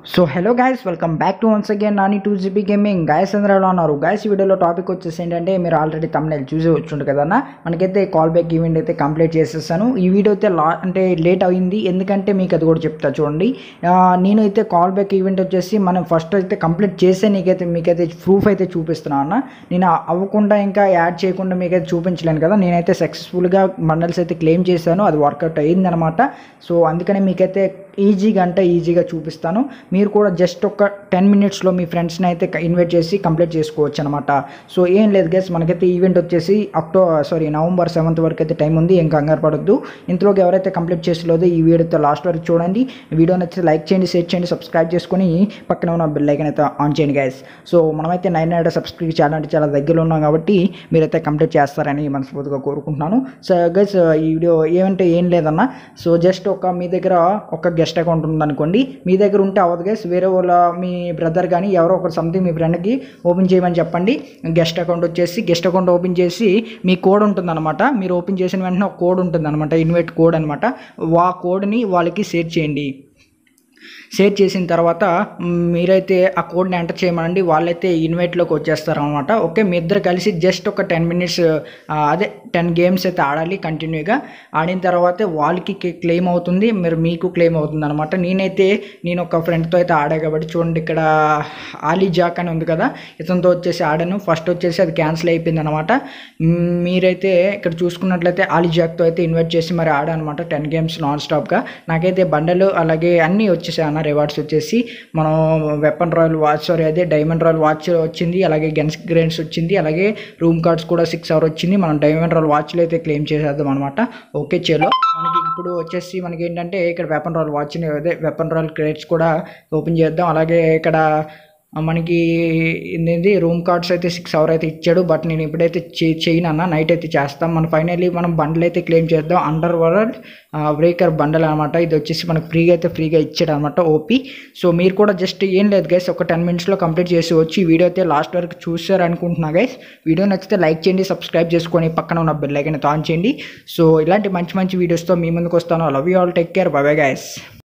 so hello guys welcome back to once again Nani two GB gaming guys అందరూ ఎలా ఉన్నారు guys ఈ వీడియోలో టాపిక్ వచ్చేసి ఏంటంటే మీరు ఆల్రెడీ తమిళ చూసి వచ్చుండు కదన్నా మనకైతే కాల్ బ్యాక్ ఈవెంట్ అయితే కంప్లీట్ చేసేసాను ఈ వీడియో అయితే లా అంటే లేట్ అయింది ఎందుకంటే మీకు అది కూడా చెప్తా చూడండి ఆ, నేనైతే కాల్ బ్యాక్ ఈవెంట్ వచ్చేసి మనం ఫస్ట్ అయితే కంప్లీట్ చేసే నీకైతే మీకైతే ప్రూఫ్ అయితే చూపిస్తున్నాను అన్న నేను అవ్వకుండా ఇంకా యాడ్ చేయకుండా మీకైతే చూపించలేను కదా నేనైతే సక్సెస్ఫుల్గా మండల్స్ అయితే క్లెయిమ్ చేశాను అది వర్కౌట్ అయ్యిందనమాట సో అందుకనే మీకైతే ఈజీగా అంటే ఈజీగా చూపిస్తాను మీరు కూడా జస్ట్ ఒక టెన్ మినిట్స్లో మీ ఫ్రెండ్స్ని అయితే ఇన్వైట్ చేసి కంప్లీట్ చేసుకోవచ్చు అనమాట సో ఏం లేదు గైస్ మనకైతే ఈవెంట్ వచ్చేసి అక్టోబర్ సారీ నవంబర్ సెవెంత్ వరకు అయితే టైం ఉంది ఏం కంగారు పడొద్దు ఇంతలోకి ఎవరైతే కంప్లీట్ చేసలేదో ఈ వీడియోతో లాస్ట్ వరకు చూడండి వీడియో నచ్చితే లైక్ చేయండి షేర్ చేయండి సబ్స్క్రైబ్ చేసుకొని పక్కన ఉన్న బెల్ ఐకన్ అయితే ఆన్ చేయండి గైస్ సో మనమైతే నైన్ హండ్రెడ్ సబ్స్క్రైబ్ చేయాలంటే చాలా దగ్గరలో ఉన్నాం కాబట్టి మీరైతే కంప్లీట్ చేస్తారని మనస్ఫూర్తిగా కోరుకుంటున్నాను సో గైస్ ఈ వీడియో ఏమంటే ఏం లేదన్న సో జస్ట్ ఒక మీ దగ్గర ఒక గెస్ట్ అకౌంట్ ఉందనుకోండి మీ దగ్గర ఉంటే అవ్వదు గైస్ వేరే వాళ్ళ మీ బ్రదర్ కానీ ఎవరో ఒకరు సంథింగ్ మీ ఫ్రెండ్కి ఓపెన్ చేయమని చెప్పండి గెస్ట్ అకౌంట్ వచ్చేసి గెస్ట్ అకౌంట్ ఓపెన్ చేసి మీ కోడ్ ఉంటుందన్నమాట మీరు ఓపెన్ చేసిన వెంటనే ఒక కోడ్ ఉంటుందన్నమాట ఇన్వైట్ కోడ్ అనమాట ఆ కోడ్ని వాళ్ళకి షేర్ చేయండి షేర్ చేసిన తర్వాత మ్, మీరైతే ఆ కోడ్ని ఎంటర్ చేయమనండి వాళ్ళైతే ఇన్వైట్లోకి వచ్చేస్తారు అనమాట ఓకే మీ ఇద్దరు కలిసి జస్ట్ ఒక టెన్ మినిట్స్ అదే టెన్ గేమ్స్ అయితే ఆడాలి కంటిన్యూగా ఆడిన తర్వాత వాళ్ళకి క్లెయిమ్ అవుతుంది మీరు మీకు క్లెయిమ్ అవుతుంది అనమాట నేనైతే నేను ఒక ఫ్రెండ్తో అయితే ఆడా కాబట్టి చూడండి ఇక్కడ ఆలీ జాక్ అని ఉంది కదా ఇతనితో వచ్చేసి ఆడాను ఫస్ట్ వచ్చేసి అది క్యాన్సిల్ అయిపోయింది అనమాట మీరైతే ఇక్కడ చూసుకున్నట్లయితే ఆలీ జాక్తో అయితే ఇన్వైట్ చేసి మరి ఆడానమాట టెన్ గేమ్స్ నాన్ స్టాప్గా నాకైతే బండలు అలాగే అన్నీ వచ్చేసాయి అన్న రివార్డ్స్ వచ్చేసి మనం వెపన్ రాయల్ వాచ్ సారీ అదే డైమండ్ రాయల్ వాచ్ వచ్చింది అలాగే గన్స్ గ్రేన్స్ వచ్చింది అలాగే రూమ్ కార్డ్స్ కూడా సిక్స్ అవర్ వచ్చింది మనం డైమండ్ రాయల్ వాచ్లు అయితే క్లెయిమ్ చేసేద్దాం అనమాట ఓకే చలో మనకి ఇప్పుడు వచ్చేసి మనకి ఏంటంటే ఇక్కడ వెపన్ రాయల్ వాచ్ని అదే వెపన్ రాయల్ క్రేట్స్ కూడా ఓపెన్ చేద్దాం అలాగే ఇక్కడ మనకి ఏంది రూమ్ కార్డ్స్ అయితే సిక్స్ అవర్ అయితే ఇచ్చాడు బట్ నేను ఇప్పుడైతే చే చేయను అన్న నైట్ అయితే చేస్తాం మనం ఫైనల్లీ మనం బండిల్ అయితే క్లెయిమ్ చేద్దాం అండర్ వరల్డ్ బ్రేకర్ బండల్ అనమాట ఇది వచ్చేసి మనకు ఫ్రీగా అయితే ఫ్రీగా ఇచ్చాడు అనమాట ఓపీ సో మీరు కూడా జస్ట్ ఏం లేదు గైస్ ఒక టెన్ మినిట్స్లో కంప్లీట్ చేసి వచ్చి ఈ వీడియో అయితే లాస్ట్ వరకు చూసారు అనుకుంటున్నా గైస్ వీడియో నచ్చితే లైక్ చేయండి సబ్స్క్రైబ్ చేసుకొని పక్కన ఉన్న బెల్ ఐకన్ ఆన్ చేయండి సో ఇలాంటి మంచి మంచి వీడియోస్తో మీ ముందుకు వస్తాను love you all take care bye bye guys